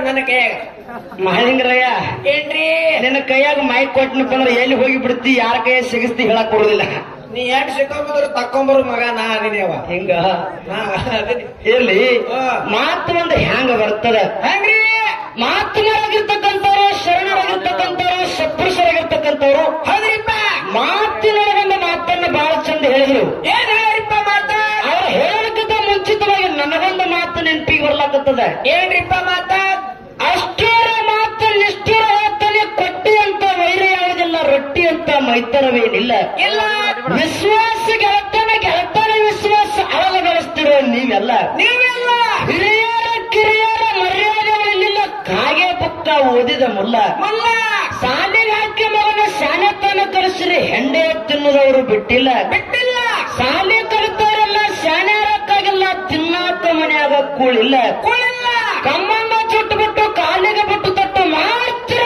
ನನ್ನ ಕೈಯಾಗ ಮಹಲಿಂಗರಯ್ಯ ಏನ್ರಿ ನಿನ್ನ ಕೈಯಾಗ ಮೈಕ್ ಕೊಟ್ಟನಪ್ಪ ಅಂದ್ರೆ ಎಲ್ಲಿ ಹೋಗಿ ಬಿಡ್ತಿ ಯಾರ ಕೈ ಸಿಗಿಸ್ತಿ ಹೇಳಕ್ ಕೊಡುದಿಲ್ಲ ನೀ ಎಟ್ ಸಿಕ್ಕೊಂಬಂದ್ರು ತಕ್ಕೊಂಬರು ಮಗ ನಾ ಅದೀನಿ ಅವ ಹಿಂಗ ನಾ ಅದೀನಿ ಇರ್ಲಿ ಹಾ. ಮಾತು ಒಂದು ಹ್ಯಾಂಗ ಬರ್ತದ ಹೆಂಗ್ರಿ ಮಾತಿನೊಳಗಿರ್ತಕ್ಕಂಥವ್ರು ಶರಣರಾಗಿರ್ತಕ್ಕಂಥವ್ರು ಸತ್ಪುರುಷರಾಗಿರ್ತಕ್ಕಂಥವ್ರು ಹೌದ್ರಿಪ್ಪ ಮಾತಿನೊಳಗೊಂದು ಮಾತನ್ನ ಬಹಳ ಚಂದ ಹೇಳಿದ್ರು ಏನ್ ಹೇಳಿಪ್ಪ ಮಾತ ಅವ್ರು ಹೇಳೋದಕ್ಕಿಂತ ಮುಂಚಿತವಾಗಿ ನನಗೊಂದು ಮಾತು ನೆನಪಿಗೆ ಬರ್ಲಾಕತ್ತದ ಏನ್ರಿಪ್ಪ ಮಾತ ಅಷ್ಟೇರ ಮಾತು ನಿಷ್ಠುರ ಹೇಳ್ತಾನೆ ಕೊಟ್ಟಿ ಅಂತ ವೈರ ಯಾವುದಿಲ್ಲ ರೊಟ್ಟಿ ಅಂತ ಮೈತರವೇನಿಲ್ಲ ಇಲ್ಲ ವಿಶ್ವಾಸ ಗೆಳತನ ಗೆಳತನ ವಿಶ್ವಾಸ ಅಳಗಡಿಸ್ತಿರೋ ನೀವೆಲ್ಲ ನೀವೆಲ್ಲ ಹಿರಿಯರ ಕಿರಿಯರ ಮರ್ಯಾದೆಗಳಿಲ್ಲ ಕಾಗೆ ಪುಕ್ಕ ಓದಿದ ಮುಲ್ಲ ಮಲ್ಲ ಸಾಲಿಗೆ ಹಾಕಿ ಮಗನ ಶಾಣೆತನ ಕಲಿಸ್ರಿ ಹೆಂಡೆ ತಿನ್ನುದವರು ಬಿಟ್ಟಿಲ್ಲ ಬಿಟ್ಟಿಲ್ಲ ಸಾಲಿ ಕಲಿತವರೆಲ್ಲ ಶಾಣ್ಯಾರಕ್ಕಾಗಿಲ್ಲ ತಿನ್ನಾಕ ಮನೆಯಾಗ ಕೂಳಿಲ್ಲ ಕುಳಿಲ್ಲ ಕಮ್ಮಂಗ ಚುಟ್ಟು ಬಿಟ್ಟು ಕಾಲಿಗೆ ಬಿಟ್ಟು ತಟ್ಟು ಮಾಡ್ತಿರ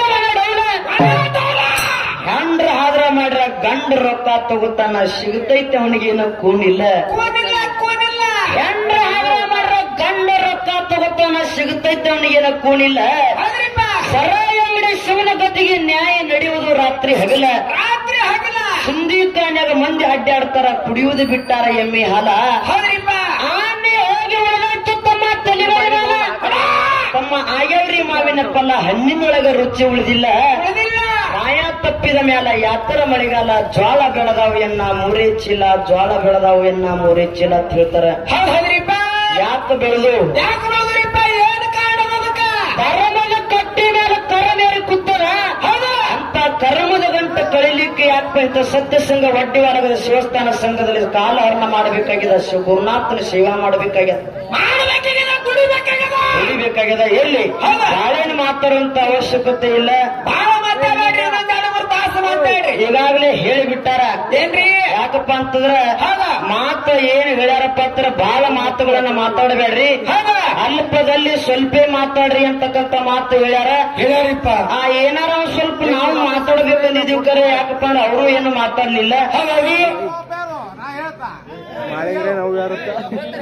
ಗಂಡ್ರ ಆದ್ರ ಮಾಡ್ರ ಗಂಡ ರೊಕ್ಕ ತಗೋತಾನ ಸಿಗತೈತೆ ಅವನಿಗೇನ ಕೂನಿಲ್ಲ ಕೂನಿಲ್ಲ ಕೂನಿಲ್ಲ ಗಂಡ್ರ ಆದ್ರ ಮಾಡ್ರ ಗಂಡ ರೊಕ್ಕ ತಗೋತಾನ ಸಿಗತೈತೆ ಅವನಿಗೇನ ಕೂನಿಲ್ಲ ಹೌದ್ರಿಪ್ಪ ಸರ ಅಂಗಡಿ ಶಿವನ ಗತಿಗೆ ನ್ಯಾಯ ನಡೆಯುವುದು ರಾತ್ರಿ ಹಗಲ ರಾತ್ರಿ ಹಗಲ ಸುಂದಿ ಕಾನ್ಯಾಗ ಮಂದಿ ಅಡ್ಡಾಡ್ತಾರ ಕುಡಿಯುವುದು ಬಿಟ್ಟಾರ ಎಮ್ಮೆ ಹಾಲ ಹೌದ್ರಿಪ್ಪ ಆನೆ ಹೋಗಿ ಉಳಿದೈತು ತಮ್ಮ ತಲೆ ಮೇಲೆ. ತಮ್ಮ ಆಗ್ಯಾವ್ರಿ ಮಾವಿನ ಫಲ ಹಣ್ಣಿನೊಳಗ ರುಚಿ ಉಳಿದಿಲ್ಲ ಉಳಿದಿಲ್ಲ ಮಾಯ ತಪ್ಪಿದ ಮ್ಯಾಲ ಯಾತರ ಮಳೆಗಾಲ ಜ್ವಾಳ ಬೆಳೆದಾವು ಎನ್ನ ಮೂರೇ ಚೀಲ ಜ್ವಾಳ ಬೆಳೆದಾವು ಎನ್ನ ಮೂರೇ ಚೀಲ ಅಂತ ಹೇಳ್ತಾರ ಹೌದ್ ಹೌದ್ರಿಪ್ಪ ಯಾಕ ಬೆಳೆದು ಯಾಕೆ ನೋಡ್ರಿಪ್ಪ ಏನ್ ಕಾರಣ ಅದಕ್ಕ ಕರ್ಮದ ಕಟ್ಟಿ ಮೇಲೆ ಕರಮೇರಿ ಕೂತಾರ ಅಂತ ಕರ್ಮದ ಗಂಟ ಕಳಿಲಿಕ್ಕೆ ಯಾಕ ಇಂಥ ಸತ್ಯ ಸಂಘ ವಡ್ಡಿವಾರಗದ ಶಿವಸ್ಥಾನ ಸಂಘದಲ್ಲಿ ಕಾಲಹರಣ ಮಾಡಬೇಕಾಗಿದೆ ಶಿವ ಗುರುನಾಥನ ಸೇವಾ ಮಾಡಬೇಕಾಗ್ಯದ ಮಾಡಬೇಕಾಗಿದೆ ದುಡಿಬೇಕಾಗಿದೆ ಉಳಿಬೇಕಾಗ್ಯದ ಎಲ್ಲಿ ಹೌದಾ? ಬಾಳೆಹಣ್ಣು ಮಾತಾಡುವಂತ ಅವಶ್ಯಕತೆ ಇಲ್ಲ ಬಾಳ ಮಾತಾಡ್ರಿ ಇನ್ನೊಂದ್ ಎರಡು ಮೂರು ತಾಸು ಮಾತಾಡ್ರಿ ಈಗಾಗಲೇ ಹೇಳಿಬಿಟ್ಟಾರ ಏನ್ರಿ ಯಾಕಪ್ಪ ಅಂತಂದ್ರ ಹೌದಾ? ಮಾತು ಏನ್ ಹೇಳ್ಯಾರಪ್ಪ ಅಂದ್ರ ಬಹಳ ಮಾತುಗಳನ್ನ ಮಾತಾಡಬೇಡ್ರಿ ಹೌದಾ? ಅಲ್ಪದಲ್ಲಿ ಸ್ವಲ್ಪ ಮಾತಾಡ್ರಿ ಅಂತಕ್ಕಂತ ಮಾತು ಹೇಳ್ಯಾರ ಹೇಳ್ಯಾರಿಪ್ಪ ಆ ಏನಾರ ಒಂದ್ ಸ್ವಲ್ಪ ನಾವು ಮಾತಾಡ್ಬೇಕಂದಿದೀವಿ ಕರೆ ಯಾಕಪ್ಪ ಅಂದ್ರೆ ಅವರು ಏನು ಮಾತಾಡ್ಲಿಲ್ಲ ಹಾಗಾಗಿ ಮಾಡಿದ್ರೆ ನಾವು ಯಾರುತ್ತ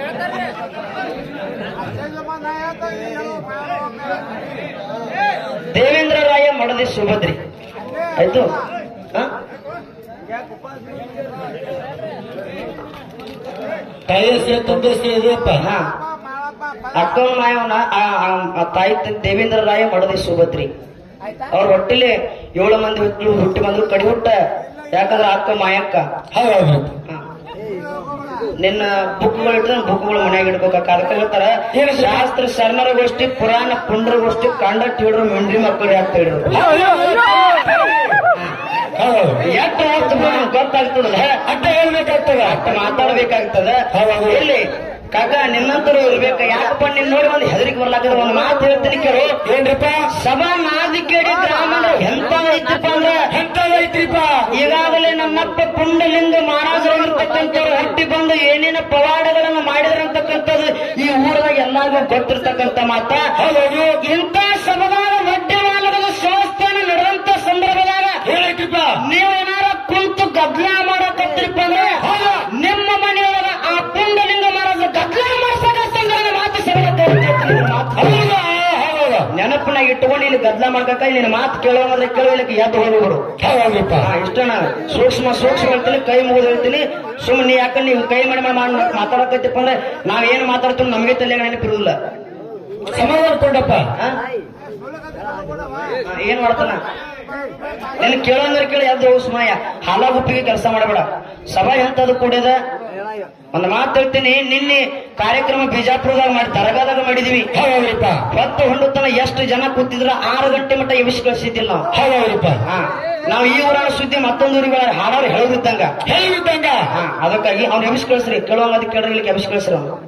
ದೇವೇಂದ್ರ ರಾಯ ಮಡದಿ ಸುಭದ್ರಿ ಆಯ್ತು ಹ? ಕೈಯಸ್ಸೆ ತಂದೆಸ್ಸೆ ಇದೆಯಪ್ಪ ಹಾ ಅಕ್ಕನ ಮಾಯವನ ಆ ಆ- ಆ ತಾಯಿ ತ- ದೇವೇಂದ್ರ ರಾಯ ಮಡದಿ ಸುಭದ್ರಿ ಅವ್ರ ಹೊಟ್ಟಿಲೆ ಏಳು ಮಂದಿ ಹುಟ್ಟು ಹುಟ್ಟಿ ಬಂದ್ರು ಕಡಿ ಹುಟ್ಟ ಯಾಕಂದ್ರೆ ಅಕ್ಕ ಮಾಯಕ್ಕ ಹೌದು ಹಾ. ನಿನ್ನ ಬುಕ್ಗಳು ಇಟ್ಟು ಬುಕ್ಗಳು ಮನ್ಯಾಗ ಇಡ್ಬೇಕ ಅದಕ್ಕೆ ಹೇಳ್ತಾರ ಏನು ಸರ್? ಶಾಸ್ತ್ರ ಶರಣರ ಗೋಷ್ಠಿ ಪುರಾಣ ಪುಂಡ್ರ ಗೋಷ್ಠಿ ಕಂಡಕ್ಟ್ ಹಿಡ್ರು ಮಿಂಡ್ರಿ ಮಕ್ಕಳು ಯಾಕೆ ಹೇಳಿದ್ರು ಹೌದು ಎಷ್ಟು ಹೊತ್ತು ಗೊತ್ತಾಗ್ತದ ಅಟ್ಟ ಹೇಳ್ಬೇಕಾಗ್ತದ ಅಟ್ಟ ಮಾತಾಡ್ಬೇಕಾಗ್ತದ ಹೌದು. ಎಲ್ಲಿ ಕಾಕ ನಿನ್ನಂತರು ಇರ್ಬೇಕ ಯಾಕಪ್ಪ ನಿನ್ ನೋಡಿ ಒಂದು ಹೆದರಿಕೆ ಬರ್ಲಾಕದ ಒಂದು ಮಾತು ಹೇಳ್ತೀನಿ ಕೇಳು ಏನ್ರಿಪ್ಪ ಸಭಾ ನಾದಿ ಕೇಳಿ ಬ್ರಾಹ್ಮಣ ಎಂತ ಐತಿಪ್ಪ ಅಂದ್ರ ಎಂತದೈತ್ರಿಪ್ಪ ಈಗಾಗಲೇ ನಮ್ಮಪ್ಪ ಪುಂಡಲಿಂಗ ಮಹಾರಾಜರಾಗಿರ್ತಕ್ಕಂಥವ್ರು ಹುಟ್ಟಿ ಬಂದು ಏನೇನ ಪವಾಡಗಳನ್ನು ಮಾಡಿದ್ರಂತಕ್ಕಂಥದ್ದು ಈ ಊರದಾಗ ಎಲ್ಲಾರ್ಗೂ ಗೊತ್ತಿರ್ತಕ್ಕಂಥ ಮಾತ ಹೌದು ಇಂಥ ಸಭಾದಾಗ ಒಡ್ಡೆ ಮಾಲಕದ ಸಂಸ್ಥಾನ ನಡೆದಂತ ಸಂದರ್ಭದಾಗ ಹೇಳಕ್ರಿಪ್ಪ ನೀವು ಏನಾರ ಕುಂತು ಗದ್ಲ ಮಾಡಕತ್ತಿರಪ್ಪ ಅಂದ್ರೆ ಹೌದು. ನಿಮ್ಮ ಮನೆಯೊಳಗ ಆ ಪುಂಡಲಿಂಗ ಮಹಾರಾಜ ಗದ್ಲ ಮಾಡ್ಸಕ ಸಂಘದ ಮಾತು ಸಭೆ ಮಾತು ಹೌದಾ ಹೌದು ನೆನಪಿನಾಗ ಇಟ್ಕೊಂಡು ಇಲ್ಲಿ ಗದ್ಲ ಮಾಡ್ಬೇಕ ನಿನ್ನ ಮಾತು ಕೇಳೋದ್ರೆ ಕೇಳಲಿಕ್ಕೆ ಎದ್ದು ಹೋಗ್ಬಿಡು ಹೌದಪ್ಪ ಹಾ, ಇಷ್ಟನ ಸೂಕ್ಷ್ಮ ಸೂಕ್ಷ್ಮ ಹೇಳ್ತೀನಿ ಕೈ ಮುಗಿದು ಹೇಳ್ತೀನಿ ಸುಮ್ಮನೆ ಯಾಕಂದ್ರೆ ನೀವು ಕೈ ಮಾಡಿ ಮಾಡಿ ಮಾಡಿ ಮಾತಾಡಕತ್ತಿಪ್ಪ ಅಂದ್ರೆ ನಾವ್ ಏನ್ ಮಾತಾಡ್ತೀವಿ ನಮಗೆ ತಲೆಗೆ ನೆನಪಿರುದಿಲ್ಲ ಸಮಾಧಾನ ಕೊಂಡಪ್ಪ ಹಾ? ಹಾ, ಏನ್ ಮಾಡ್ತಾನ ನಿನ್ ಕೇಳೋಂದ್ರೆ ಕೇಳಿ ಎದ್ದು ಹೋಗು ಸುಮಾಯ ಹಾಲ ಗುಪ್ಪಿಗೆ ಕೆಲಸ ಮಾಡಬೇಡ ಸಭಾ ಎಂತದು ಕೂಡಿದ ಒಂದ್ ಮಾತು ಹೇಳ್ತೀನಿ ನಿನ್ನೆ ಕಾರ್ಯಕ್ರಮ ಬಿಜಾಪುರದಾಗ ಮಾಡಿ ದರ್ಗಾದಾಗ ಮಾಡಿದೀವಿ ಹೌದ್ರಿಪ್ಪ ಹೊತ್ತು ಹೊಂಡುತ್ತನ ಎಷ್ಟು ಜನ ಕೂತಿದ್ರ ಆರು ಗಂಟೆ ಮಟ್ಟ ಎಬ್ಬಿಸಿ ಕಳ್ಸಿದ್ದಿಲ್ಲ ನಾವು ಹೌದ್ರಿಪ್ಪ ಹಾ ನಾವು ಈ ಊರಾಣ ಸುದ್ದಿ ಮತ್ತೊಂದು ಊರಿಗೆ ಹಾಡೋರು ಹೇಳಿದ್ದಂಗ ಹೇಳಿದ್ದಂಗ ಹಾ ಅದಕ್ಕಾಗಿ ಅವ್ನು ಎಬ್ಬಿಸಿ ಕಳಿಸ್ರಿ ಕೇಳುವಂಗ ಅದಕ್ಕೆ ಕೇಳ್ರಿ ಇಲ್ಲಿ ಎಬ್ಬಿಸಿ ಕಳಿಸ್ರಿ ಅವ್ನು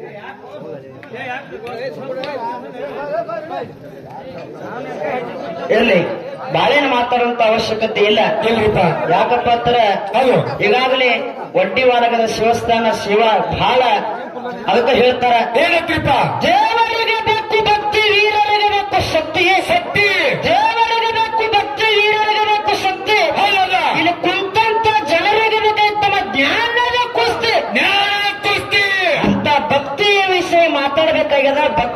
ಇರ್ಲಿ ಬಾಳೆನ ಮಾತಾಡುವಂತ ಅವಶ್ಯಕತೆ ಇಲ್ಲ ಇಲ್ರಿಪ್ಪ ಯಾಕಪ್ಪ ಅಂತಾರ ಹೌದು ಈಗಾಗಲೇ ಒಡ್ಡಿವಾರಗದ ಶಿವಸ್ಥಾನ ಶಿವ ಬಹಳ ಅದಕ್ಕೆ ಹೇಳ್ತಾರ ಏನತ್ರಿಪ್ಪ ದೇವರಿಗೆ ಬೇಕು ಭಕ್ತಿ ವೀರರಿಗೆ ಬೇಕು ಶಕ್ತಿಯೇ ಶಕ್ತಿ ದೇವರಿಗೆ ಬೇಕು ಭಕ್ತಿ ವೀರರಿಗೆ ಬೇಕು ಶಕ್ತಿ ಹೌದಲ್ಲ ಇಲ್ಲಿ ಕುಂತಂತ ಜನರಿಗೆ ಬೇಕಾದ ತಮ್ಮ ಜ್ಞಾನದ ಕುಸ್ತಿ ಜ್ಞಾನ ಕುಸ್ತಿ ಅಂತ ಭಕ್ತಿಯ ವಿಷಯ ಮಾತಾಡ್ಬೇಕಾಗ್ಯದ ಭಕ್ತಿ ವಿಷಯ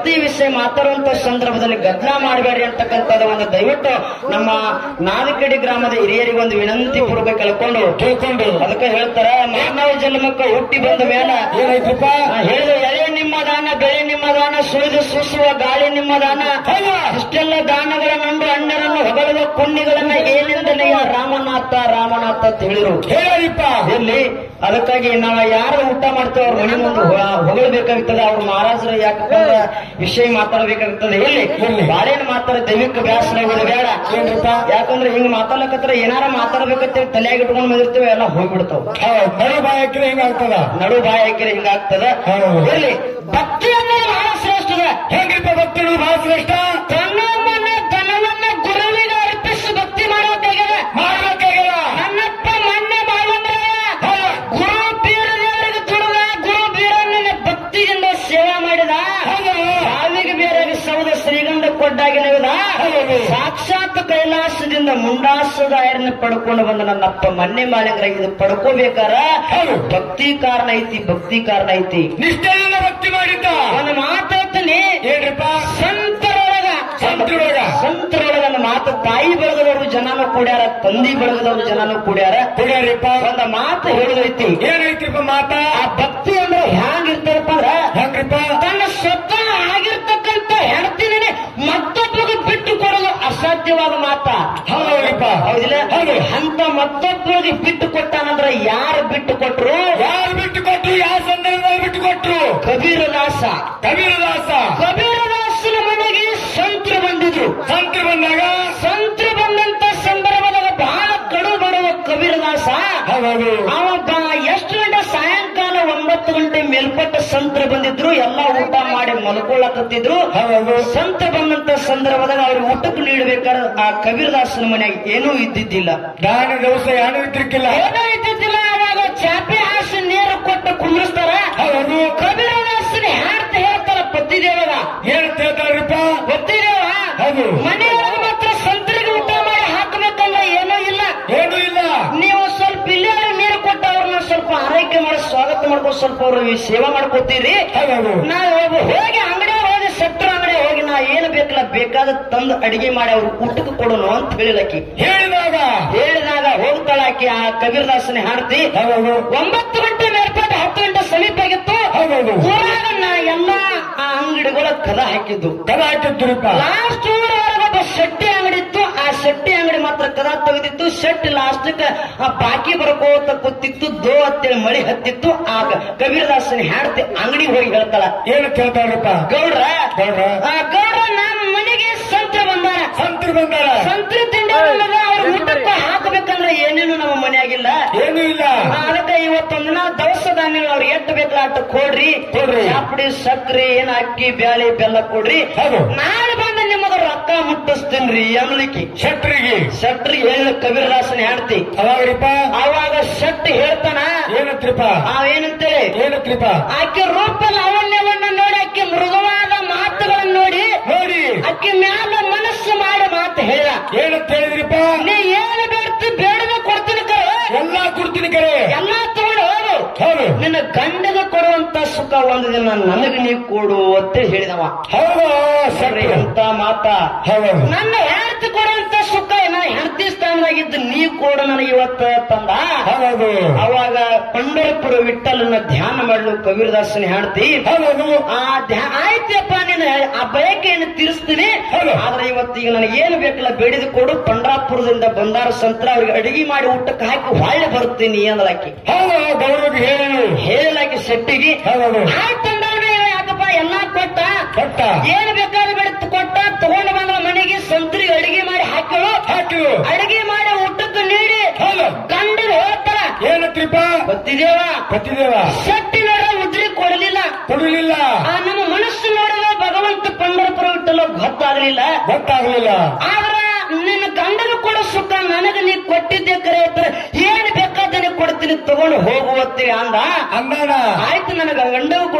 ವಿಷಯ ಮಾತಾಡುವಂತ ಸಂದರ್ಭದಲ್ಲಿ ಗದ್ದಲ ಮಾಡಬೇಡಿ ಅಂತಕ್ಕಂಥದ್ದು ಒಂದು ದಯವಿಟ್ಟು ನಮ್ಮ ನಾವಿಕಡಿ ಗ್ರಾಮದ ಹಿರಿಯರಿಗೆ ಒಂದು ವಿನಂತಿ ಪೂರ್ವಕ ಕೇಳ್ಕೊಂಡು ತಿಳ್ಕೊಂಡು ಅದಕ್ಕೆ ಹೇಳ್ತಾರ ಮಾನವ ಜನ್ಮಕ್ಕ ಹುಟ್ಟಿ ಬಂದ ಮೇಲ ಏನಾಯ್ತಪ್ಪ ಹೇಳಿದ ಎಳೆ ನಿಮ್ಮ ದಾನ ಬೆಳೆ ನಿಮ್ಮ ದಾನ ಸುಳಿದು ಸೂಸುವ ಗಾಳಿ ನಿಮ್ಮ ದಾನ ಇಷ್ಟೆಲ್ಲ ದಾನಗಳ ನಂಡು ಅಣ್ಣರನ್ನು ಹೊಗಳುವ ಪುಣ್ಯಗಳನ್ನ ಏನೆಂದನೆಯ ರಾಮನಾಥ ರಾಮನಾಥ ಅಂತ ಹೇಳಿರು ಹೇಳಿಪ್ಪ ಎಲ್ಲಿ ಅದಕ್ಕಾಗಿ ನಾವು ಯಾರು ಊಟ ಮಾಡ್ತೇವೆ ಅವ್ರ ಮನೆ ಮುಂದೆ ಹೊ- ಹೊಗಳಬೇಕಾಗ್ತದೆ ಅವ್ರ ಮಹಾರಾಜರು ಯಾಕಪ್ಪ ಅಂದ್ರೆ ವಿಷಯ ಮಾತಾಡಬೇಕಾಗ್ತದೆ ಎಲ್ಲಿ ಬಾಳೆನ ಮಾತಾಡ ದೈವಿಕ ಬ್ಯಾಸರ ಆಗೋದು ಬೇಡ ಏನ್ರಪ್ಪ? ಯಾಕಂದ್ರೆ ಹಿಂಗ್ ಮಾತಾಡ್ಲಕತ್ರ ಏನಾರ ಮಾತಾಡ್ಬೇಕಂತೇಳಿ ತಲೆಯಾಗ ಇಟ್ಕೊಂಡ್ ಬಂದಿರ್ತೇವೆ ಎಲ್ಲ ಹೋಗ್ಬಿಡ್ತಾವ ಹೌದ್ ಮರು ಬಾಯಿ ಹಾಕಿದ್ರೆ ಹಿಂಗಾಗ್ತದ ನಡು ಬಾಯಿ ಹಾಕಿದ್ರೆ ಹಿಂಗಾಗ್ತದ ಹೌದು. ಎಲ್ಲಿ ಭಕ್ತಿ ಅನ್ನೋದು ಬಹಳ ಶ್ರೇಷ್ಠದ ಹೆಂಗ್ರಿಪ್ಪ ಭಕ್ತರು ಬಹಳ ಶ್ರೇಷ್ಠ ತನ್ನವನ್ನ ಧನವನ್ನ ಗುರುವಿಗೆ ಅರ್ಪಿಸಿ ಭಕ್ತಿ ಮಾಡೋದಾಗ್ಯದ ಮಾಡ್ಬೇಕಾಗಿಲ್ಲ ನನ್ನಪ್ಪ ಮೊನ್ನೆ ಬಾಳಂದ್ರ ಹೌದು. ಗುರು ಬೀರದೇವರಿಗೆ ದುಡಿದ ಗುರು ಬೀರನ್ನ ಭಕ್ತಿಯಿಂದ ಸೇವೆ ಮಾಡಿದ ಹೌದು. ಸಾವಿಗೆ ಬೇರೆ ಸೌದ ಶ್ರೀಗಂಧ ಕೊಟ್ಟಾಗಿನವಿದ ಹೌದು. ಸಾಕ್ಷಾತ್ ಕೈಲಾಸದಿಂದ ಮುಂಡಾಸದ ಐರನ್ನ ಪಡ್ಕೊಂಡು ಬಂದ ನನ್ನಪ್ಪ ಮೊನ್ನೆ ಮಾಲಿಂಗ್ರ ಇದು ಪಡ್ಕೋಬೇಕಾರ ಹೌದು. ಭಕ್ತಿ ಕಾರಣ ಐತಿ ಭಕ್ತಿ ಕಾರಣ ಐತಿ ನಿಷ್ಠೆಯಿಂದ ಭಕ್ತಿ ಮಾಡಿದ್ದ ಒಂದು ಮಾತಾಡ್ತೀನಿ ಏನ್ರಿಪ್ಪ ಸಂತರೊಳಗ ಸಂತರೊಳಗ. ಸಂತರೊಳಗ ನನ್ನ ಮಾತು ತಾಯಿ ಬೆಳಗದವರು ಜನನು ಕೂಡ್ಯಾರ ತಂದಿ ಬೆಳಗದವರು ಜನನು ಕೂಡ್ಯಾರ ಕುಡಿಯಾರಿಪ್ಪ ಒಂದ ಮಾತು ಹೇಳಿದೈತಿ ಏನೈತಿಪ್ಪ ಮಾತಾ ಆ ಭಕ್ತಿ ಅಂದ್ರೆ ಹ್ಯಾಂಗಿರ್ತದಪ್ಪ ಅಂದ್ರ ಹೆಂಗ್ರಿಪ್ಪ ತನ್ನ ಸ್ವತಃ ಆಗಿರ್ತಕ್ಕಂಥ ಹೆಣ್ತಿನೇ ಮತ್ತೊಬ್ಬರಿಗೆ ಬಿಟ್ಟು ಕೊಡಲು ಅಸಾಧ್ಯವಾದ ಮಾತ ಹೌದೌದ್ರಿಪ್ಪ ಹೌದಿಲ್ಲ ಹೌದು. ಅಂತ ಮತ್ತೊಬ್ಬರಿಗೆ ಬಿಟ್ಟು ಕೊಟ್ಟಾನಂದ್ರ ಯಾರು ಬಿಟ್ಟು ಕೊಟ್ರು ಯಾರು ಬಿಟ್ಟು ಕೊಟ್ರು ಯಾವ ಸಂದರ್ಭದಲ್ಲಿ ಬಿಟ್ಟು ಕೊಟ್ರು ಕಬೀರದಾಸ ಕಬೀರದಾಸ ಕಬೀರದಾಸನ ಮನೆಗೆ ಸಂತರು ಬಂದಿದ್ರು ಸಂತರು ಬಂದಾಗ ಸಂತರು ಬಂದಂತ ಸಂದರ್ಭದಾಗ ಬಹಳ ಕಡು ಬರುವ ಕಬೀರದಾಸ ಹೌದು ಅವ ಬ- ಎಷ್ಟು ಗಂಟೆ ಸಾಯಂಕಾಲ ಒಂಬತ್ತು ಗಂಟೆ ಮೇಲ್ಪಟ್ಟ ಸಂತರು ಬಂದಿದ್ರು ಎಲ್ಲ ಊಟ ಮಾಡಿ ಮಲ್ಕೊಳ್ಳಕತ್ತಿದ್ರು ಹೌದು ಸಂತ ಬಂದಂತ ಸಂದರ್ಭದಾಗ ಅವ್ರಿಗೆ ಊಟಕ್ಕೆ ನೀಡಬೇಕಾದ್ರೆ ಆ ಕಬೀರದಾಸನ ಮನೆಗೆ ಏನೂ ಇದ್ದಿದ್ದಿಲ್ಲ ದಾನ ದವಸ ಯಾರು ಇದ್ರಿಕ್ಕಿಲ್ಲ ಏನೂ ಇದ್ದಿದ್ದಿಲ್ಲ ಅವಾಗ ಚಾಪೆ ಹಾಸಿ ನೀರು ಕೊಟ್ಟು ಕುಂದಿಸ್ತಾರ ಹೌದು ಕಬೀರದಾಸನ ಹ್ಯಾಂತ ಹೇಳ್ತಾರ ಪತಿದೇವಗ ಏನ್ ಹೇಳ್ತಾರ್ರಿಪ್ಪ ಪತಿದೇವ ಹೌದು. ಮನೆಯೊಳಗೆ ಮಾತ್ರ ಸಂತರಿಗೆ ಊಟ ಮಾಡಿ ಹಾಕಬೇಕಂದ್ರೆ ಏನೂ ಇಲ್ಲ ಏನೂ ಇಲ್ಲ ನೀವು ಸ್ವಲ್ಪ ಇಲ್ಲೇ ನೀರು ಕೊಟ್ಟು ಅವ್ರನ್ನ ಸ್ವಲ್ಪ ಆರೈಕೆ ಮಾಡಿ ಸ್ವಾಗತ ಮಾಡ್ಕೊಂಡು ಸ್ವಲ್ಪ ಅವ್ರ ಸೇವಾ ಮಾಡ್ಕೋತೀರಿ ಹೌದು ನಾವು ಹೋಗಿ ಅಂಗಡಿ ಹೋಗಿ ಸೆಟ್ರ್ ಅಂಗಡಿ ಹೋಗಿ ನಾ ಏನು ಬೇಕಲ್ಲ ಬೇಕಾದ ತಂದು ಅಡಿಗೆ ಮಾಡಿ ಅವ್ರು ಊಟಕ್ಕೆ ಕೊಡೋನು ಅಂತ ಹೇಳಿಲಕ್ಕಿ ಹೇಳಿದಾಗ ಹೇಳಿದಾಗ ಹೋಗ್ತಾಳಾಕಿ ಆ ಕಬೀರದಾಸನ ಹಾಡ್ತಿ ಹೌದು ಒಂಬತ್ತು ಗಂಟೆ ಮೇಲ್ಪಟ್ಟು ಹತ್ತು ಗಂಟೆ ಸಮೀಪ ಆಗಿತ್ತು ಹೌದು ಊರಾಗ ನಾ ಎಲ್ಲಾ ಆ ಅಂಗಡಿಗಳ ಕದ ಹಾಕಿದ್ದು ಕದ ಹಾಕಿದ್ರಿಪ್ಪ ಲಾಸ್ಟ್ ಊರೊಳಗೆ ಒಬ್ಬ ಶೆಟ್ಟಿ ಅಂಗಡಿ ಇತ್ತು ಆ ಶೆಟ್ಟಿ ಅಂಗಡಿ ಮಾತ್ರ ಕದ ತೆಗೆದಿತ್ತು ಶೆಟ್ಟಿ ಲಾಸ್ಟ್ ಆ ಬಾಕಿ ಬರ್ಕೋತ ಕೂತಿತ್ತು ದೋ ಅಂತೇಳಿ ಮಳಿ ಹತ್ತಿತ್ತು ಆಗ ಕಬೀರದಾಸನ ಹಾಡ್ತಿ ಅಂಗಡಿ ಹೋಗಿ ಹೇಳ್ತಾಳ ಏನು ಕೇಳ್ತಾರ್ರಿಪ್ಪ ಗೌಡ್ರ ಗೌಡ್ರ. ಆ ಗೌಡ್ರ ನಮ್ಮ ಮನೆಗೆ ಸಂತ್ರ ಬಂದಾರ ಸಂತರು ಬಂದಾರ ಸಂತ್ರ ತಿಂಡಿ ಅವ್ರ ಊಟಕ್ಕೆ ಹಾಕಬೇಕಂದ್ರೆ ಏನೇನು ನಮ್ಮ ಮನೆಯಾಗಿಲ್ಲ ಏನೂ ಇಲ್ಲ ಆ, ಅದಕ್ಕೆ ಇವತ್ತೊಂದಿನ ದವಸ ಧಾನ್ಯಗಳು ಅವ್ರಿಗೆ ಎಷ್ಟು ಬೇಕಲ್ಲ ಅಷ್ಟು ಕೊಡ್ರಿ ಕೊಡ್ರಿ. ಚಾಪಡಿ ಸಕ್ರಿ ಏನ್ ಅಕ್ಕಿ ಬ್ಯಾಳಿ ಬೆಲ್ಲ ಕೊಡ್ರಿ ಹೌದು. ನಾಳೆ ಬಂದು ನಿಮಗ ರೊಕ್ಕ ಮುಟ್ಟಿಸ್ತೀನ್ರಿ ಅನ್ಲಿಕ್ಕೆ ಶೆಟ್ರಿಗೆ ಶೆಟ್ರಿ ಹೇಳ ಕಬೀರದಾಸನ ಹೇಳ್ತಿ ಅವಾಗ್ರಿಪ್ಪ ಅವಾಗ ಶೆಟ್ಟಿ ಹೇಳ್ತಾನ ಏನತ್ರಿಪ್ಪ ಅವೇನಂತೇಳಿ ಏನತ್ರಿಪ್ಪ ಆಕೆ ರೂಪ ಲಾವಣ್ಯವನ್ನ ನೋಡಿ ಆಕೆ ಮೃದುವಾದ ಮಾತುಗಳನ್ನು ನೋಡಿ ನೋಡಿ ಆಕೆ ಮ್ಯಾಲ ಮನಸ್ಸು ಮಾಡಿ ಮಾತು ಹೇಳ ಏನಂತ ಹೇಳಿದ್ರಿಪ್ಪ ನೀ ಏನು ಬೇಡ್ತಿ ಬೇಡದ ಕೊಡ್ತೀನಿ ಕರೆ ಎಲ್ಲಾ ಕೊಡ್ತೀನಿ ಕರೆ ಎಲ್ಲಾ ತಗೊಂಡು ಹೋಗು ಹೌದು ನಿನ್ನ ಗಂಡಗ ಕೊಡುವಂತ ಸುಖ ಒಂದು ದಿನ ನನಗೆ ನೀ ಕೊಡು ಅಂತ ಹೇಳಿದವ ಹೌದು ಸರಿ ಸರಿ ಅಂತ ಮಾತ ಹೌದು ನನ್ನ ಹೆಂಡತಿ ಕೊಡುವಂತ ಸುಖ ನನ್ನ ಹೆಂಡತಿ ಸ್ಥಾನದಾಗಿದ್ದು ನೀ ಕೊಡು ನನಗೆ ಇವತ್ತ ತಂದ ಹೌದು ಅವಾಗ ಪಂಡರಪುರ ವಿಠಲನ ಧ್ಯಾನ ಮಾಡಲು ಕಬೀರದಾಸನ ಹೆಂಡತಿ ಹೌದು ಆ ಧ್ಯಾನ ಆಯ್ತಪ್ಪ ನೀನು ಆ ಬಯಕೆಯನ್ನು ತೀರಿಸ್ತೀನಿ ಹೌದು. ಆದ್ರೆ ಇವತ್ತೀಗ ನನಗೆ ಏನು ಬೇಕಲ್ಲ ಬೇಡಿದ ಕೊಡು ಪಂಡ್ರಾಪುರದಿಂದ ಬಂದಾರ ಸಂತರ ಅವ್ರಿಗೆ ಅಡಿಗೆ ಮಾಡಿ ಊಟಕ್ಕೆ ಹಾಕಿ ಹೊಳ್ಳೆ ಬರ್ತೀನಿ ಅಂದಲಾಕಿ ಹೌದು ಗೌರವಿಗೆ ಹೇಳು ಹೇಳಲಾಕಿ ಶೆಟ್ಟಿಗೆ ಹೌದು ಆಯ್ತಂದ್ರೆ ಯಾಕಪ್ಪ ಎಲ್ಲಾ ಕೊಟ್ಟ ಕೊಟ್ಟ ಏನು ಬೇಕಾದ್ರೆ ಬೆಳೆದು ಕೊಟ್ಟ ತಗೊಂಡು ಬಂದ ಮನೆಗೆ ಸಂತ್ರಿಗೆ ಅಡಿಗೆ ಮಾಡಿ ಹಾಕಿಳು ಹಾಕು ಅಡಿಗೆ ಮಾಡಿ ಊಟಕ್ಕೆ ನೀಡಿ ಹೌದು ಗಂಡರು ಹೇಳ್ತಾರ ಏನತ್ರಿಪ್ಪ ಗೊತ್ತಿದೇವ ಪತಿದೇವ ಶೆಟ್ಟಿ ನೋಡ ಉದ್ರಿ ಕೊಡಲಿಲ್ಲ ಕೊಡಲಿಲ್ಲ ಆ ನಮ್ಮ ಮನಸ್ಸು ನೋಡಿದ ಭಗವಂತ ಪಂಡರಪುರ ಬಿಟ್ಟಲು ಗೊತ್ತಾಗಲಿಲ್ಲ ಗೊತ್ತಾಗ್ಲಿಲ್ಲ ಆದ್ರ ನಿನ್ನ ಗಂಡನ ಕೊಡೋ ಸುಖ ನನಗೆ ನೀ ಕೊಟ್ಟಿದ್ದೆ ಕರೆ ಇದ್ರೆ ಏನ್ ಬೇಕಾದ್ರೆ ಕೊಡ್ತೀನಿ ತಗೊಂಡು ಹೋಗುವತ್ತಿ ಅಂದ ಅಂದಾನ ಆಯ್ತು ನನಗ ಗಂಡಗೂ ಕೊಡು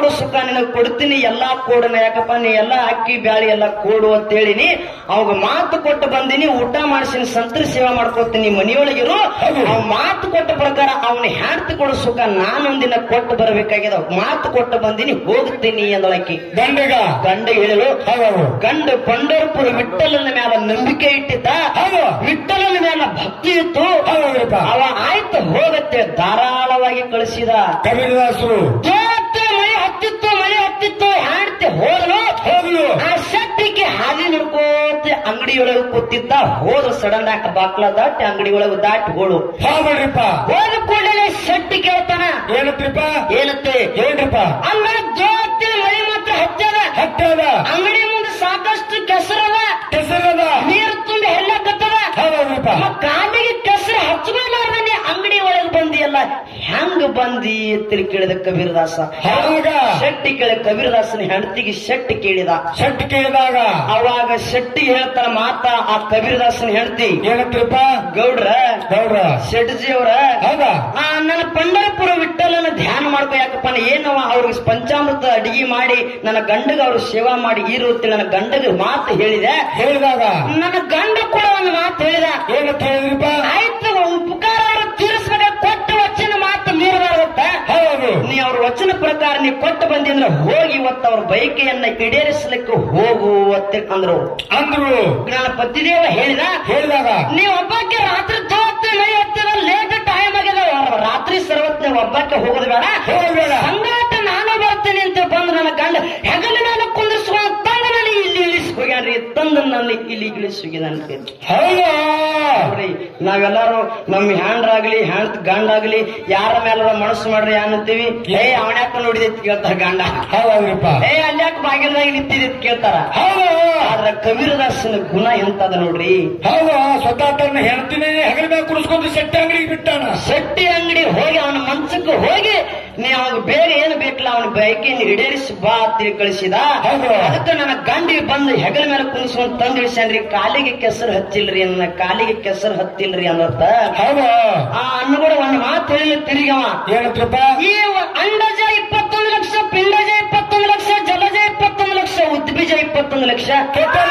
ಕೊಡೋ ಸುಖ ನಿನಗೆ ಕೊಡ್ತೀನಿ ಎಲ್ಲಾ ಕೊಡನ ಯಾಕಪ್ಪ ನೀ ಎಲ್ಲಾ ಅಕ್ಕಿ ಬ್ಯಾಳಿ ಎಲ್ಲ ಕೊಡು ಅಂತ ಹೇಳಿನಿ ಅವಾಗ ಮಾತು ಕೊಟ್ಟು ಬಂದಿನಿ ಊಟ ಮಾಡಿಸಿನ ಸಂತರ ಸೇವೆ ಮಾಡ್ಕೊತೀನಿ ಮನೆಯೊಳಗಿರು ಹೌದು. ಅವ್ ಮಾತು ಕೊಟ್ಟ ಪ್ರಕಾರ ಅವನ ಹ್ಯಾಂಡ್ತಿ ಕೊಡೋ ಸುಖ ನಾನೊಂದಿನ ಕೊಟ್ಟು ಬರಬೇಕಾಗ್ಯದ ಮಾತು ಕೊಟ್ಟು ಬಂದಿನಿ ಹೋಗ್ತೀನಿ ಎಂದಳಕಿ ಗಂಡಗ ಗಂಡ ಹೇಳಲು ಹೌದು ಗಂಡ ಪಂಡರಪುರ ವಿಠಲನ ಮ್ಯಾಲ ನಂಬಿಕೆ ಇಟ್ಟಿದ್ದ ಹೌದು ವಿಠಲನ ಮ್ಯಾಲ ಭಕ್ತಿ ಇತ್ತು ಹೌದಪ್ಪ ಅವ ಆಯ್ತು ಹೋಗತ್ತೆ ಧಾರಾಳವಾಗಿ ಕಳಿಸಿದ ಕಬೀರದಾಸರು ಜೋತೆ ಮಳೆ ಹತ್ತಿತ್ತು ಮಳೆ ಹತ್ತಿತ್ತು ಹಾಡ್ತೆ ಹೋದನು ಹೋಗ್ಲು ಆ ಶೆಟ್ಟಿಗೆ ಹಾದಿ ನಡ್ಕೋತ ಅಂಗಡಿಯೊಳಗೆ ಕೂತಿದ್ದ ಹೋದ ಸಡನ್ ಆಕ ಬಾಕ್ಲ ದಾಟಿ ಅಂಗಡಿ ಒಳಗೆ ದಾಟಿ ಹೋಳು ಹೌದ್ರಿಪ್ಪ ಹೋದ ಕೂಡಲೇ ಶೆಟ್ಟಿ ಕೇಳ್ತಾನ ಏನತ್ರಿಪ್ಪ ಏನತ್ತೆ ಏನ್ರಿಪ್ಪ ಅಲ್ಲ ಜೋತಿ ಮಳೆ ಮಾತ್ರ ಹತ್ತದ ಹತ್ತದ ಅಂಗಡಿ ಮುಂದೆ ಸಾಕಷ್ಟು ಕೆಸರದ ಹೆಸರದ ನೀರು ತುಂಬಿ ಹೆಲ್ಲಕತ್ತದ ಹೌದ್ರಿಪ್ಪ ನಮ್ಮ ಕಾಲಿಗೆ ಕೆಸರು ಹಚ್ಕೊಳ್ಳಾರ್ದನೆ ಅಂಗಡಿ ಒಳಗೆ ಬಂದಿಯಲ್ಲ ಹೆಂಗ್ ಬಂದಿ ಅಂತ ಕೇಳಿದ ಕಬೀರದಾಸ ಆಗ ಶೆಟ್ಟಿ ಕೇಳಿ ಕಬೀರದಾಸನ ಹೆಂಡತಿಗೆ ಶೆಟ್ಟಿ ಕೇಳಿದ ಶೆಟ್ಟಿ ಕೇಳಿದಾಗ ಅವಾಗ ಶೆಟ್ಟಿ ಹೇಳ್ತಾರ ಮಾತ ಆ ಕಬೀರದಾಸನ ಹೆಂಡತಿ ಏನತ್ರಿಪ್ಪ ಗೌಡ್ರ ಗೌಡ್ರ ಶೆಟ್ಜಿ ಅವರ ಹೌದಾ ಆ, ನನ್ನ ಪಂಡರಪುರ ವಿಠಲನ ಧ್ಯಾನ ಮಾಡ್ಕೋ ಯಾಕಪ್ಪ ನಾ ಏನವ ಅವ್ರಿಗೆ ಪಂಚಾಮೃತ ಅಡಿಗೆ ಮಾಡಿ ನನ್ನ ಗಂಡಗ ಅವ್ರು ಸೇವಾ ಮಾಡಿ ಈ ರೀತಿ ನನ್ನ ಗಂಡಗ ಮಾತು ಹೇಳಿದೆ ಹೇಳಿದಾಗ ನನ್ನ ಗಂಡ ಕೂಡ ಒಂದು ಮಾತು ಹೇಳಿದ ಏನಂತ ಹೇಳಿದ್ರಿಪ್ಪ ಆಯ್ತು ಉಪಕಾರ ಅವರು ತೀರಿಸ್ಬೇಕು ಕೊಟ್ಟ ವಚನ ಮಾತು ಮೀರಬಾರ್ದತ್ತ ಹೌದು ನೀ ಅವ್ರ ವಚನ ಪ್ರಕಾರ ನೀ ಕೊಟ್ಟು ಬಂದಿ ಅಂದ್ರೆ ಹೋಗಿ ಇವತ್ತು ಅವ್ರ ಬಯಕೆಯನ್ನ ಈಡೇರಿಸಲಿಕ್ಕೆ ಹೋಗು ಅಂತ ಅಂದ್ರು ಅಂದ್ರು ನನ್ನ ಪತಿದೇವ ಹೇಳಿದ ಹೇಳಿದಾಗ ನೀವು ಒಬ್ಬಕ್ಕೆ ರಾತ್ರಿ ತೋತ್ತೆ ಮೈ ಹತ್ತಿರ ಲೇಟ್ ಟೈಮ್ ಆಗಿದೆ ರಾತ್ರಿ ಸರ್ವತ್ನ ಒಬ್ಬಕ್ಕೆ ಹೋಗೋದು ಬೇಡ ಹೋಗ್ಬೇಡ ಸಂಗಾಟ ನಾನು ಬರ್ತೀನಿ ಅಂತ ಬಂದು ನನ್ನ ಗಂಡ ಹೆಗಲ ಮೇಲೆ ಕುಂದಿರ್ಸ್ಕೊಂಡು ತಂದು ನನಗೆ ಇಲ್ಲಿ ಇಳಿಸಿ ಹೋಗ್ಯಾನ್ರಿ ತಂದು ನನ್ನ ಇಲ್ಲಿ ಇಳಿಸಿ ಹೋಗಿದಾನ್ರಿ ಹೌದಾ ನೋಡ್ರಿ ನಾವೆಲ್ಲರೂ ನಮ್ ಹ್ಯಾಂಡ್ರಾಗ್ಲಿ ಹ್ಯಾಂಡ್ ಗಂಡಾಗ್ಲಿ ಯಾರ ಮೇಲಾರ ಮನಸ್ಸು ಮಾಡ್ರಿ ಏನಂತೀವಿ ಏ ಅವನ್ಯಾಕ ನೋಡಿದೈತಿ ಕೇಳ್ತಾರ ಗಂಡ ಹೌದ್ರಿಪ್ಪ ಏ ಅಲ್ಯಾಕ ಬಾಗಿಲ್ದಾಗ ನಿಂತಿದೈತಿ ಕೇಳ್ತಾರ ಹೌದು ಆದ್ರ ಕಬೀರದಾಸನ ಗುಣ ಎಂತದ ನೋಡ್ರಿ ಹೌದು ಸ್ವತಃ ತನ್ನ ಹೆಂಡತಿನೇ ಹೆಗಲ ಮೇಲೆ ಕುಡಿಸ್ಕೊಂಡು ಶೆಟ್ಟಿ ಅಂಗಡಿಗೆ ಬಿಟ್ಟಾನ ಶೆಟ್ಟಿ ಅಂಗಡಿ ಹೋಗಿ ಅವನ ಮನ್ಸಕ್ಕೆ ಹೋಗಿ ನೀ ಅವಾಗ ಬೇರೆ ಏನು ಬೇಕಲ್ಲ ಅವನ ಬಯಕೆಯನ್ನು ಈಡೇರಿಸಿ ಬಾ ಅಂತ ಕಳಿಸಿದ ಹೌದು. ಅದಕ್ಕೆ ನನ್ನ ಗಂಡಿ ಬಂದು ಹೆಗಲ ಮೇಲೆ ಕುಣಿಸ್ಕೊಂಡು ತಂದು ಇಳಿಸ್ಯಾನ್ರಿ ಕಾಲಿಗೆ ಕೆಸರು ಹಚ್ಚಿಲ್ರಿ ನನ್ನ ಕಾಲಿಗೆ ಕೆಸರು ಹತ್ತಿಲ್ರಿ ಅನ್ನತ್ತ ಹೌದು ಆ ಅನ್ನಗೂಡ ಒಂದು ಮಾತು ಹೇಳಿ ತಿರುಗವ ಏನಂತ್ರಪ್ಪ ಈ ಅಂಡಜ ಇಪ್ಪತ್ತೊಂದು ಲಕ್ಷ ಪಿಂಡಜ ಇಪ್ಪತ್ತೊಂದು ಲಕ್ಷ ಜಲಜ ಇಪ್ಪತ್ತೊಂದು ಲಕ್ಷ ಉದ್ಬೀಜ ಇಪ್ಪತ್ತೊಂದು ಲಕ್ಷ ಟೋಟಲ್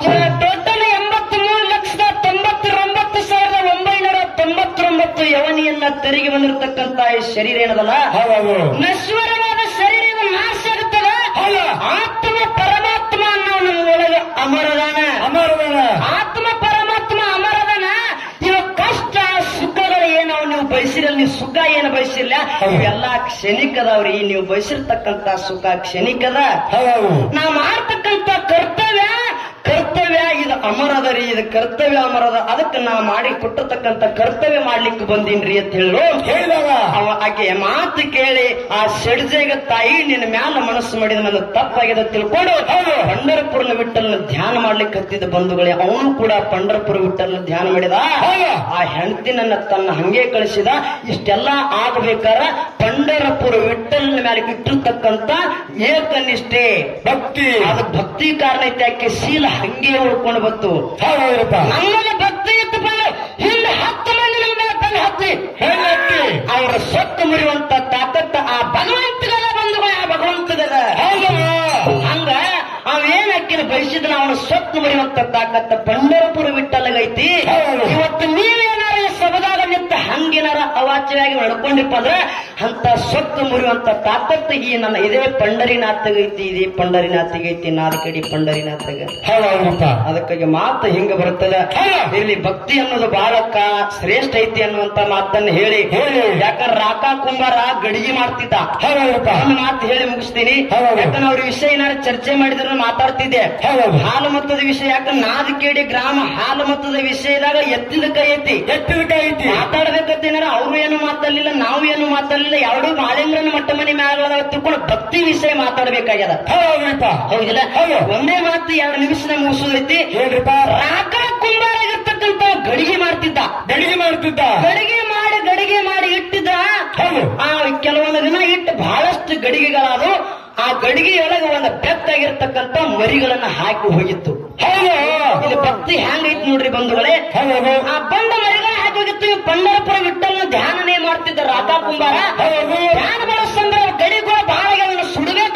ಟೋಟಲ್ ಎಂಬತ್ತ್ ಮೂರು ಲಕ್ಷದ ತೊಂಬತ್ತೊಂಬತ್ತು ಸಾವಿರದ ಒಂಬೈನೂರ ತೊಂಬತ್ತೊಂಬತ್ತು ಯವನಿಯನ್ನ ತೆರಿಗೆ ಬಂದಿರತಕ್ಕಂತ ಈ ಶರೀರ ಏನದಲ್ಲ ಹೌದು ನಶ್ವರವಾದ ಶರೀರ ಇದು ನಾಶ ಆಗುತ್ತದೆ ಹೌದು. ಆತ್ಮ ಪರಮಾತ್ಮ ಅನ್ನೋ ನಮ್ಮ ಒಳಗೆ ಅಮರದಾನ ಅಮರದಾನ ಆತ್ಮ ಪರಮಾತ್ಮ ಅಮರದನ ಇವ ಕಷ್ಟ ಸುಖಗಳು ಏನು ನೀವು ಬಯಸಿರಲ್ಲ ನೀವು ಸುಖ ಏನು ಬಯಸಿಲ್ಲ ಹೌದು. ಇವೆಲ್ಲ ಕ್ಷಣಿಕದವ್ರಿ ನೀವು ಬಯಸಿರ್ತಕ್ಕಂತ ಸುಖ ಕ್ಷಣಿಕದ ಹೌದು ನಾ ಮಾಡ್ತಕ್ಕಂತ ಕರ್ತವ್ಯ ಕರ್ತವ್ಯ ಇದು ಅಮರದ ರೀ ಇದು ಕರ್ತವ್ಯ ಅಮರದ ಅದಕ್ಕೆ ನಾ ಮಾಡಿ ಕೊಟ್ಟಿರ್ತಕ್ಕಂತ ಕರ್ತವ್ಯ ಮಾಡ್ಲಿಕ್ಕೆ ಬಂದೀನ್ರಿ ಅಂತ ಹೇಳು ಹೇಳಿದಾಗ ಅವ ಆಕೆ ಮಾತು ಕೇಳಿ ಆ ಸೆಡ್ಜೆಗ ತಾಯಿ ನಿನ್ನ ಮ್ಯಾಲ ಮನಸ್ಸು ಮಾಡಿದ ನನ್ನ ತಪ್ಪಾಗಿದೆ ಅಂತ ತಿಳ್ಕೊಂಡು ಹೌದು. ಪಂಡರಪುರನ ವಿಠಲನ ಧ್ಯಾನ ಮಾಡ್ಲಿಕ್ಕೆ ಹತ್ತಿದ ಬಂಧುಗಳೇ ಅವನು ಕೂಡ ಪಂಡರಪುರ ವಿಠಲನ ಧ್ಯಾನ ಮಾಡಿದ ಹೌದು. ಆ ಹೆಂಡತಿ ನನ್ನ ತನ್ನ ಹಂಗೆ ಕಳಿಸಿದ ಇಷ್ಟೆಲ್ಲ ಆಗ್ಬೇಕಾರ ಪಂಡರಪುರ ವಿಠಲನ ಮೇಲೆ ಇಟ್ಟಿರ್ತಕ್ಕಂತ ಏಕನಿಷ್ಠೆ ಭಕ್ತಿ ಅದು ಭಕ್ತಿ ಕಾರಣ ಐತೆ ಆಕೆ ಶೀಲ ಹಂಗೆ ಉಳ್ಕೊಂಡು ಬಂತು ಹೌದಪ್ಪ ನಮ್ಮಲ್ಲಿ ಭಕ್ತಿ ಇತ್ತು ಬಂದು ಹಿಂದೆ ಹತ್ತು ಮಂದಿ ನಮ್ಮ ಮೇಲೆ ತಂದು ಹತ್ತಿ ಹೆಣ್ಣತ್ತಿ ಅವರ ಸೊತ್ತು ಮುರಿಯುವಂತ ತಾಕತ್ತ ಆ ಭಗವಂತಗದ ಬಂದು ಆ ಭಗವಂತಗದ ಹೌದು ಹಂಗ ಅವೇನ್ ಅಕ್ಕಿನ ಬಯಸಿದ್ರ ಅವನ ಸೊತ್ತು ಮುರಿಯುವಂತ ತಾಕತ್ತ ಪಂಡರಪುರ ವಿಠಲಗೈತಿ ಹೌದು. ಇವತ್ತು ನೀವೇನಾರ ಈ ಸಭದಾಗ ನಿಂತ ಹಂಗೇನಾರ ಅವಾಚ್ಯವಾಗಿ ನಡ್ಕೊಂಡಿಪ್ಪ ಅಂದ್ರೆ ಅಂತ ಸೊತ್ತು ಮುರಿಯುವಂತ ತಾಕತ್ತು ಈ ನನ್ನ ಇದೇ ಪಂಡರಿನಾಥಗೈತಿ ಇದೇ ಪಂಡರಿನಾಥಗೈತಿ ನಾದ ಕಡಿ ಪಂಡರಿನಾಥಗ ಹೌದಪ್ಪ ಅದಕ್ಕಾಗಿ ಮಾತು ಹಿಂಗ ಬರುತ್ತದೆ ಹೌದು. ಇಲ್ಲಿ ಭಕ್ತಿ ಅನ್ನೋದು ಬಹಳಕ್ಕ ಶ್ರೇಷ್ಠ ಐತಿ ಅನ್ನುವಂತ ಮಾತನ್ನ ಹೇಳಿ ಹೇಳಿ. ಯಾಕಂದ್ರೆ ರಾಕಾ ಕುಂಬಾರ ಗಡಿಗೆ ಮಾಡ್ತಿದ್ದ ಹೌದಪ್ಪ ಒಂದು ಮಾತು ಹೇಳಿ ಮುಗಿಸ್ತೀನಿ ಹೌದು. ಯಾಕಂದ್ರೆ ಅವ್ರ ವಿಷಯ ಏನಾರು ಚರ್ಚೆ ಮಾಡಿದ್ರೆ ಮಾತಾಡ್ತಿದ್ದೆ ಹೌದು. ಹಾಲು ಮತದ ವಿಷಯ ಯಾಕಂದ್ರೆ ನಾದಕೇಡಿ ಗ್ರಾಮ ಹಾಲು ಮತದ ವಿಷಯದಾಗ ಎತ್ತಿದ ಕೈ ಐತಿ ಎತ್ತಿದ ಕೈ ಐತಿ ಮಾತಾಡ್ಬೇಕಂತ ಏನಾರ ಅವ್ರು ಏನು ಮಾತಾಡ್ಲಿಲ್ಲ ನಾವು ಏನು ಮಾತಾಡ್ಲಿಲ್ಲ ಎರಡು ಮಾಲಿಂಗ್ರನ ಮಟ್ಟ ಮನೆ ಮ್ಯಾಲ ತಿಳ್ಕೊಂಡು ಭಕ್ತಿ ವಿಷಯ ಮಾತಾಡ್ಬೇಕಾಗ್ಯದ ಹೌದ್ರಿಪ್ಪ ಹೌದಿಲ್ಲ ಹೌದು. ಒಂದೇ ಮಾತು ಎರಡು ನಿಮಿಷದ ಮುಗಿಸೋದೈತಿ ಏನ್ರಿಪ್ಪ ರಾಕ ಕುಂಬಾರಾಗಿರ್ತಕ್ಕಂತ ಗಡಿಗೆ ಮಾಡ್ತಿದ್ದ ಗಡಿಗೆ ಮಾಡ್ತಿದ್ದ ಗಡಿಗೆ ಮಾಡಿ ಗಡಿಗೆ ಮಾಡಿ ಇಟ್ಟಿದ್ದ ಹೌದು. ಆ ಕೆಲವೊಂದು ದಿನ ಇಟ್ಟು ಬಹಳಷ್ಟು ಗಡಿಗೆಗಳಾದವು ಆ ಗಡಿಗೆಯೊಳಗೆ ಒಂದು ಬೆತ್ತಾಗಿರ್ತಕ್ಕಂತ ಮರಿಗಳನ್ನ ಹಾಕಿ ಹೋಗಿತ್ತು ಹೌದು ಇದು ಭಕ್ತಿ ಹ್ಯಾಂಗೈತಿ ನೋಡ್ರಿ ಬಂಧುಗಳೇ ಹೌದು ಆ ಬಂದ ಮರಿಗಳ ಹಾಕಿ ಹೋಗಿತ್ತು ಇವ್ ಪಂಡರಪುರ ವಿಠಲ್ನ ಧ್ಯಾನನೇ ಮಾಡ್ತಿದ್ದ ರಾಧಾ ಕುಂಬಾರ ಹೌದು. ಧ್ಯಾನ ಮಾಡೋ ಸಂದರ್ಭ ಗಡಿಗಳು ಬಹಳ ಸುಡಬೇಕು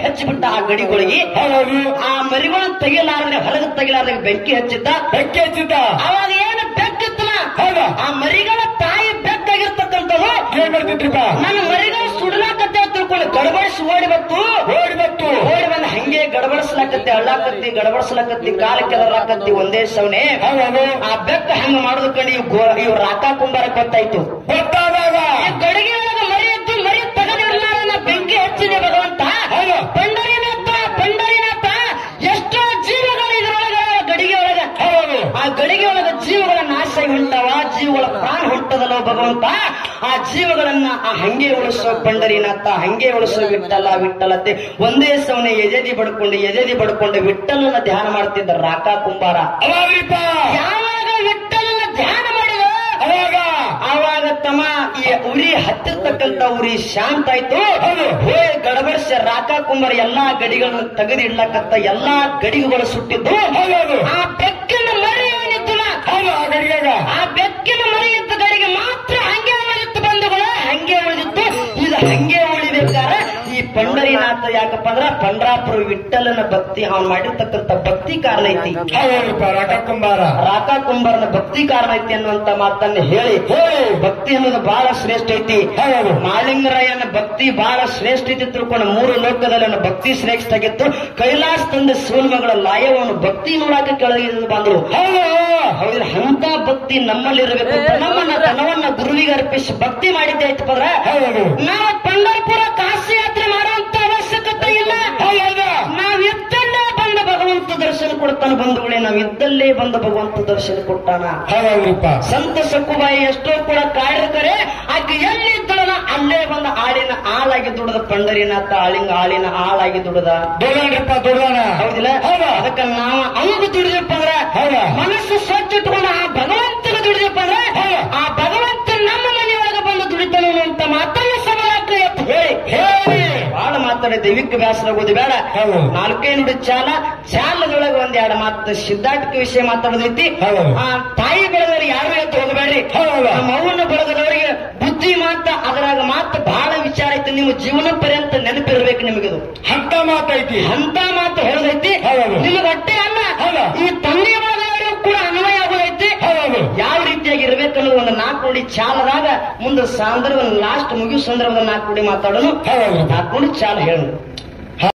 ಹಚ್ಚಿಬಿಟ್ಟ ಆ ಗಡಿಗಳಿಗೆ ಹೌದು ಆ ಮರಿಗಳನ್ನ ತೆಗಿಲಾರದೆ ಹೊರಗೆ ತೆಗಿಲಾರದೆ ಬೆಂಕಿ ಹಚ್ಚಿದ್ದ ಬೆಂಕಿ ಹಚ್ಚಿದ್ದ ಅವಾಗ ಏನು ಬೆಕ್ಕಿತ್ತಲ್ಲ ಹೌದಾ ಆ ಮರಿಗಳ ತಾಯಿ ಬೆಕ್ಕಾಗಿರ್ತಕ್ಕಂಥದ್ದು ಏನ್ ಮಾಡ್ತಿದ್ರಿಪ್ಪ ನನ್ನ ಮರಿಗಳು ಸುಡಲಾಕತ್ತೆ ಅಂತ ತಿಳ್ಕೊಂಡು ಗಡಬಡಿಸಿ ಓಡಿ ಬತ್ತು ಓಡಿ ಬತ್ತು ಓಡಿ ಬಂದ ಹಂಗೆ ಗಡಬಡಿಸ್ಲಾಕತ್ತಿ ಅಳ್ಳಾಕತ್ತಿ ಗಡಬಡಿಸ್ಲಾಕತ್ತಿ ಕಾಲ ಕೆದರ್ಲಾಕತ್ತಿ ಒಂದೇ ಸವನೆ ಹೌದು ಆ ಬೆಕ್ಕ ಹಂಗ ಮಾಡೋದ್ ಕಂಡು ಇವ್ ಗೋ ಇವ್ ರಾಕ ಕುಂಬಾರ ಗೊತ್ತಾಯ್ತು ಗೊತ್ತಾದಾಗ ಈ ಗಡಿಗೆ ಒಳಗ ಮರಿ ಎದ್ದು ಮರಿ ತೆಗೆದಿರ್ಲಾರ ಬೆಂಕಿ ಹಚ್ಚಿದೆ ಭಗವಂತ ಹೌದು. ಪಂಡರಿನಾಥ ಪಂಡರಿನಾಥ ಎಷ್ಟೋ ಜೀವಗಳು ಇದ್ರೊಳಗ ಗಡಿಗೆ ಒಳಗ ಹೌದು ಆ ಗಡಿಗೆ ಒಳಗ ಜೀವಗಳ ನಾಶ ಹೊಂಟವ ಜೀವಗಳ ಪ್ರಾಣ ಹೊಂಟದಲ್ಲ ಭಗವಂತ ಆ ಜೀವಗಳನ್ನ ಆ ಹಂಗೆ ಉಳಿಸೋ ಪಂಡರಿನಾಥ ಹಂಗೆ ಉಳಿಸೋ ವಿಠಲ ವಿಠಲತೆ ಒಂದೇ ಸವನೆ ಎದೆದಿ ಬಡ್ಕೊಂಡು ಎದೆದಿ ಬಡ್ಕೊಂಡು ವಿಠಲನ ಧ್ಯಾನ ಮಾಡ್ತಿದ್ದ ರಾಕ ಕುಂಬಾರ ಅವಾಗ್ರಿಪ್ಪ ಯಾವಾಗ ವಿಠಲನ ಧ್ಯಾನ ಮಾಡಿದ ಅವಾಗ ಆವಾಗ ತಮ್ಮ ಈ ಉರಿ ಹತ್ತಿರ್ತಕ್ಕಂತ ಉರಿ ಶಾಂತ ಆಯ್ತು ಹೌದು. ಹೋಯ್ ಗಡಬಡಿಸಿ ರಾಕ ಕುಂಬಾರ ಎಲ್ಲಾ ಗಡಿಗಳನ್ನು ತೆಗೆದಿಡ್ಲಕತ್ತ ಎಲ್ಲಾ ಗಡಿಗಳು ಸುಟ್ಟಿದ್ದು ಹೌದು ಆ ಬೆಕ್ಕಿನ ಮರಿ ಏನಿತ್ತಲ್ಲ ಹೌದು ಆ ಗಡಿಯಾಗ ಆ ಬೆಕ್ಕಿನ ಮರಿ ಇದ್ದ ಗಡಿಗೆ ಮಾತ್ರ ಹಂಗೆ ಉಳಿದಿತ್ತು ಬಂಧುಗಳ ಹಂಗೆ ಉಳಿದಿತ್ತು ಇದು ಹಂಗೆ ಉಳಿಬೇಕಾರ ಈ ಪಂಡರಿನಾಥ ಯಾಕಪ್ಪ ಅಂದ್ರ ಪಂಡ್ರಾಪುರ ವಿಠಲನ ಭಕ್ತಿ ಅವನ್ ಮಾಡಿರ್ತಕ್ಕಂಥ ಭಕ್ತಿ ಕಾರಣ ಐತಿ ಹೌದಪ್ಪ ರಕಕ್ಕಂಬಾರ ರಾಕ ಕುಂಬಾರನ ಭಕ್ತಿ ಕಾರಣ ಐತಿ ಅನ್ನುವಂತ ಮಾತನ್ನ ಹೇಳಿ ಹೇಳಿ ಭಕ್ತಿ ಅನ್ನೋದು ಬಹಳ ಶ್ರೇಷ್ಠ ಐತಿ ಹೌದು ಮಾಳಿಂಗರಾಯನ ಭಕ್ತಿ ಬಹಳ ಶ್ರೇಷ್ಠ ಐತಿ ತಿಳ್ಕೊಂಡು ಮೂರು ಲೋಕದಲ್ಲಿ ಅವನ ಭಕ್ತಿ ಶ್ರೇಷ್ಠ ಆಗಿತ್ತು ಕೈಲಾಸ ತಂದೆ ಸೋಲ್ಮಗಳ ಲಾಯವನ್ನು ಭಕ್ತಿ ನೋಡಾಕ ಕೆಳಗೆ ಬಂದ್ರು ಹೌದು ಹೌದಿಲ್ಲ ಅಂತ ಭಕ್ತಿ ನಮ್ಮಲ್ಲಿರಬೇಕು ತನವನ್ನ ತನವನ್ನ ಗುರುವಿಗೆ ಅರ್ಪಿಸಿ ಭಕ್ತಿ ಮಾಡಿದ್ದೆ ಆಯ್ತಪ್ಪ ಅಂದ್ರ ಹೌದು ನಾವು ಪಂಡರಪುರ ಕಾಶಿ ಯಾತ್ರೆ ಮಾಡುವಂತ ಅವಶ್ಯಕತೆ ಇಲ್ಲ ಹೌದು ನಾವ್ ಇದ್ದಲ್ಲೇ ಬಂದ ಭಗವಂತ ದರ್ಶನ ಕೊಡ್ತಾನ ಬಂಧುಗಳೇ ನಾವ್ ಇದ್ದಲ್ಲೇ ಬಂದ ಭಗವಂತ ದರ್ಶನ ಕೊಟ್ಟಾನ ಹೌದ್ರಿಪ್ಪ ಸಂತ ಸಕ್ಕುಬಾಯಿ ಎಷ್ಟೋ ಕೂಡ ಕಾಡಿರ್ತಾರೆ ಆಕೆ ಎಲ್ಲಿ ಇದ್ದಳನ ಅಲ್ಲೇ ಬಂದ ಆಳಿನ ಆಳಾಗಿ ದುಡದ ಪಂಡರಿನಾಥ ಆಳಿನ ಆಳಿನ ಆಳಾಗಿ ದುಡದ ದೊಡ್ಡನ್ರಿಪ್ಪ ದೊಡ್ಡನ ಹೌದಿಲ್ಲ ಹೌದಾ? ಅದಕ್ಕ ನಾವು ಅವಾಗ ದುಡಿದಪ್ಪ ಅಂದ್ರ ಹೌದಾ? ಮನಸ್ಸು ಸ್ವಚ್ಛ ಇಟ್ಕೊಂಡು ಆ ಭಗವಂತನ ದುಡಿದಪ್ಪ ಅಂದ್ರೆ ಹೌದಾ? ಆ ಭಗವಂತ ನಮ್ಮ ಮನೆಯೊಳಗೆ ಬಂದು ದುಡಿತಾನು ಅಂತ ಮಾತನ್ನ ಸಮಾಜಕ್ಕೆ ಎತ್ತು ಹೇಳಿ ಹೇಳಿ ಬಹಳ ಮಾತಾಡಿ ದೈವಿಕ ವ್ಯಾಸರ ಓದಿ ಬೇಡ ಹೌದು. ನಾಲ್ಕೇ ನುಡಿ ಚಾಲ ಚಾಲದೊಳಗೆ ಒಂದ್ ಎರಡು ಮಾತು ಸಿದ್ಧಾರ್ಥಕ ವಿಷಯ ಮಾತಾಡೋದೈತಿ ಹೌದು. ಆ ತಾಯಿ ಬೆಳೆದವ್ರಿಗೆ ಯಾರು ಎತ್ತು ಹೋಗಬೇಡ್ರಿ ಹೌದು. ನಮ್ಮ ಅವ್ವನ ಬೆಳೆದವರಿಗೆ ಬುದ್ಧಿ ಮಾತ ಅದರಾಗ ಮಾತು ಬಹಳ ವಿಚಾರ ಐತಿ ನಿಮ್ಮ ಜೀವನ ಪರ್ಯಂತ ನೆನಪಿರ್ಬೇಕು ನಿಮಗಿದು ಅಂತ ಮಾತೈತಿ ಅಂತ ಮಾತು ಹೇಳದೈತಿ ಹೌದು. ನಿಮಗೆ ಅಟ್ಟೆ ಅಲ್ಲ ಹೌದು. ಈ ತಂದೆ ಬಳಗದವರಿಗೂ ಕೂಡ ಅನ್ವಯ ಆಗೋದೈತಿ ಹೌದು ಯಾವ ರೀತಿಯಾಗಿ ಇರ್ಬೇಕನ್ನೋದು ಒಂದು ನಾಲ್ಕು ನುಡಿ ಚಾಲದಾಗ ಮುಂದೆ ಸಂದರ್ಭ ಲಾಸ್ಟ್ ಮುಗಿಯೋ ಸಂದರ್ಭದ ನಾಲ್ಕು ನುಡಿ ಮಾತಾಡೋನು ಹೌದು ನಾಲ್ಕು ನುಡಿ ಚಾಲ ಹೇಳು